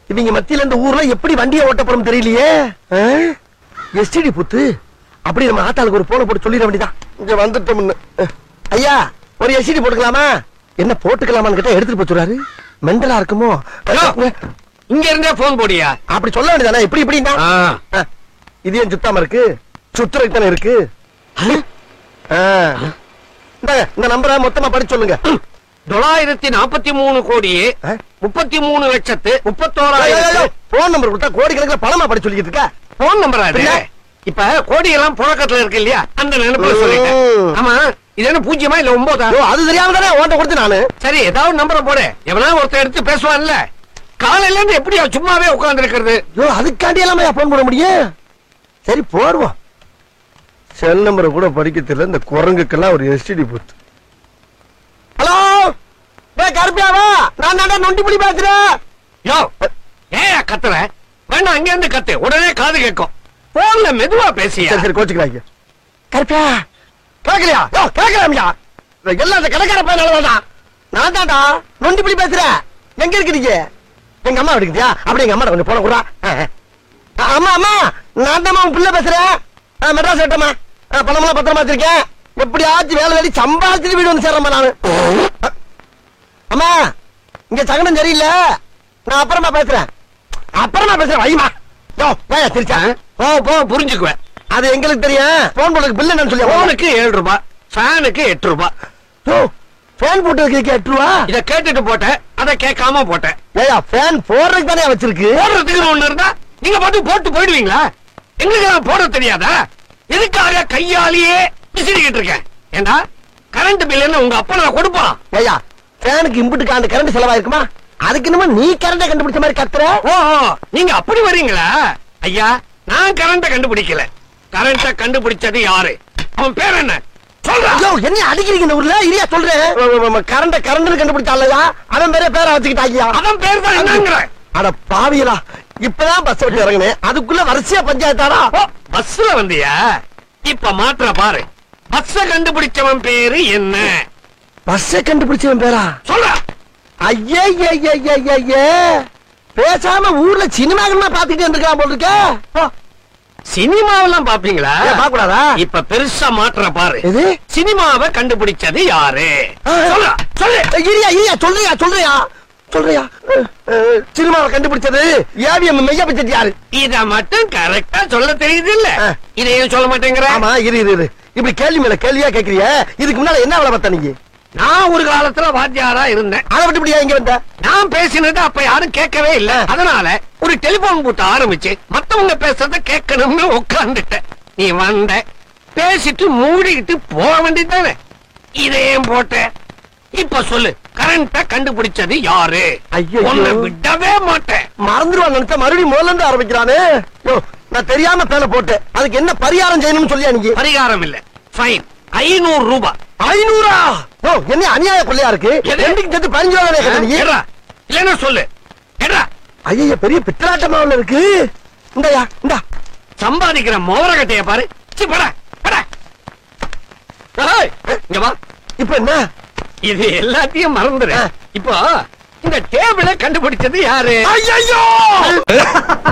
இவங்க மத்தியில இந்த ஊர்ல எப்படி வண்டியை ஓட்ட போறோம் தெரியலையே எஸ்டிடி புத்து அப்படி நம்ம ஆத்தாளுக்கு ஒரு போன போட்டு சொல்லிட வேண்டியதான் இங்க வந்துட்டோம்னு அஹ். ஐயா ஒரு எஸ்டிடி போட்டுக்கலாமா என்ன போட்டுக்கலாமான்னு கேட்டா எடுத்துட்டு போச்சுறாரு மெண்டலா இருக்குமோ ஹலோ. இங்க இருந்தே போன் போடியா அப்படி சொல்ல வேண்டியதானே இப்படி இப்படின்னா ஆ. அஹ். இது ஏன் சுத்தாம இருக்கு சுத்துறதுக்கு தானே இருக்கு ஆ. இந்தாங்க, இந்த நம்பரை மொத்தமா படிச்சு சொல்லுங்க தொள்ளாயிரத்தி நாற்பத்தி மூணு கோடியே ஆ? முப்பத்தி மூணு லட்சத்து முப்பத்தோராயிரத்து போன் நம்பர் கொடுத்தா கோடிக்கணக்கில் பணமா படி சொல்லிக்கிட்டு இருக்க போன் நம்பரா அது பின்ன? இப்ப கோடி எல்லாம் புழக்கத்துல இருக்கு இல்லையா அந்த நினைப்புல ம். சொல்லிட்டேன் ஆமா இது என்ன பூஜ்யமா இல்ல ஒன்பதா ஐயோ, அது தெரியாம தானே ஓட்ட கொடுத்து நானு சரி ஏதாவது நம்பரை போடு எவனா ஒருத்தன் எடுத்து பேசுவான்ல காலையில இருந்து எப்படியா சும்மாவே உட்கார்ந்து இருக்கிறது ஐயோ அதுக்காண்டி எல்லாம் போன் பண்ண முடியும் சரி போடுவோம் செல் நம்பரை கூட படிக்க தெரியல இந்த குரங்குக்கெல்லாம் ஒரு எஸ்டிடி போட்டு ஹலோ டேய் கருப்பியாவா நான் தாண்டா நொண்டி பேசுறேன் யோ ஏன் கத்துற வேணா அங்க இருந்து கத்து உடனே காது கேட்கும் போன்ல மெதுவா பேசியா சரி சரி கோச்சுக்கிறாங்க கருப்பியா கேட்கலையா யோ கேட்கலாமியா எல்லாம் இந்த கடைக்கார பையனாலதான் நான் தாண்டா நொண்டி பிடி பேசுறேன் எங்க இருக்கிறீங்க எங்க அம்மா எடுக்குதியா அப்படி எங்க அம்மா கொஞ்சம் போன கூட அம்மா அம்மா நான் தான் உன் பிள்ளை பேசுறேன் ஆ, மெட்ராஸ் விட்டம்மா பணமெல்லாம் பத்திரமா வச்சிருக்கேன் எப்படியாச்சும் வேலை வேலை சம்பாதிச்சுட்டு வீடு வந்து சேர்றேம்மா நானு அம்மா இங்க சகனம் சரியில்லை நான் அப்புறமா பேசுறேன் அப்புறமா பேசுறேன் வைமா யோ வேயா திருச்சா போ போ புரிஞ்சுக்குவேன் அது எங்களுக்கு தெரியும் போன் போடுறதுக்கு பில் என்னன்னு சொல்லி போனுக்கு ஏழு ரூபாய் ஃபேனுக்கு எட்டு ரூபாய் ஃபேன் போட்டதுக்கு எட்டு ரூபா இத கேட்டுட்டு போட்டேன் அத கேட்காம போட்டேன் ஏயா ஃபேன் போடுறதுக்கு தானே வச்சிருக்கு போடுறதுக்கு ஒண்ணு இருந்தா நீங்க பாட்டு போட்டு போயிடுவீங்களா எங்களுக்கு நான் போட தெரியாதா எதுக்காக கையாலேயே விசிறிக்கிட்டு இருக்கேன் ஏண்டா கரண்ட் பில் என்ன உங்க அப்பா நான் கொடுப்பான் ஏயா ஃபேனுக்கு இம்புட்டுக்கு அந்த கரண்ட் செலவாயிருக்குமா அதுக்கு என்னமோ நீ கரண்ட கண்டுபிடிச்ச மாதிரி கத்துற ஓ நீங்க அப்படி வர்றீங்களா ஐயா நான் கரண்ட கண்டுபிடிக்கல கரண்ட கண்டுபிடிச்சது யாரு அவன் பேர் என்ன சொல்றா ஐயோ என்ன அடிக்கிறீங்க இந்த ஊர்ல இல்லையா சொல்றேன் கரண்ட கரண்ட் கண்டுபிடிச்சாலயா அவன் பேரே பேரை வச்சுக்கிட்டாங்கயா அவன் பேர் தான் என்னங்கிற அட பாவியலா இப்பதான் பஸ் விட்டு இறங்கினேன் அதுக்குள்ள வரிசையா பஞ்சாயத்தாரா ஓ, பஸ்ல வந்தியா இப்ப மாற்ற பாரு பஸ்ஸ கண்டுபிடிச்சவன் பேரு என்ன பஸ்ஸை கண்டுபிடிச்சவன் பேரா சொல்றா ஐயே ஐயே, ஐயே, ஐயே, ஐயே. பேசாம ஊர்ல சினிமா பாத்துக்கிட்டு இருந்திருக்கான் போல இருக்க போ. சினிமாவெல்லாம் பாப்பீங்களா ஏன் பாக்கக்கூடாதா இப்ப பெருசா மாற்ற பாரு எது சினிமாவை கண்டுபிடிச்சது யாரு ஆ. சொல்றா சொல்லு ஏய், இரியா இரியா சொல்றியா சொல்றியா சொல்றியா அஹ், அஹ், சினிமாவை கண்டுபிடிச்சது ஏவிஎம் மெய்யா பட்ஜெட் யாரு இத மட்டும் கரெக்டா சொல்ல தெரியுது இல்ல ஆ. இதையும் சொல்ல மாட்டேங்கிற ஆமா இரு இரு இரு இப்படி கேள்வி மேல கேள்வியா கேக்குறிய இதுக்கு முன்னால என்ன வேலை பார்த்த நீங்க நான் ஒரு காலத்துல வாத்தியாரா இருந்தேன் அதை விட்டு இப்படியா இங்க வந்த நான் பேசினது அப்ப யாரும் கேட்கவே இல்ல அதனால ஒரு டெலிபோன் பூத்த ஆரம்பிச்சு மத்தவங்க பேசுறத கேட்கணும்னு உட்கார்ந்துட்டேன் நீ வந்த பேசிட்டு மூடிக்கிட்டு போக வேண்டியதானே இதையும் போட்ட இப்ப சொல்லு கரண்ட கண்டுபிடிச்சது யாரு ஐயையோ. உன்னை விடவே மாட்டேன் மறந்துடுவான் நினைச்சா மறுபடியும் முதல்ல இருந்து ஆரம்பிக்கிறானே யோ, நான் தெரியாம பேன போட்டேன் அதுக்கு என்ன பரிகாரம் செய்யணும்னு சொல்லியா நீங்க பரிகாரம் இல்ல ஃபைன் ஐநூறு ரூபாய் ஐநூறா ஓ என்ன அநியாய கொள்ளையா இருக்கு எது? ரெண்டுக்கு சேர்த்து பதினஞ்சு ரூபா தானே கேட்ட நீங்க ஏறா இல்லன்னா சொல்லு ஏறா ஐயா பெரிய பித்தலாட்டமா உள்ள இருக்கு இந்தயா இந்தா சம்பாதிக்கிற மோரகட்டைய பாரு சி பட பட ஏய், இங்க வா இப்ப என்ன இது எல்லாத்தையும் மறந்துரு ஆ. இப்போ இந்த டேபிள கண்டுபிடிச்சது யாரு ஐயோ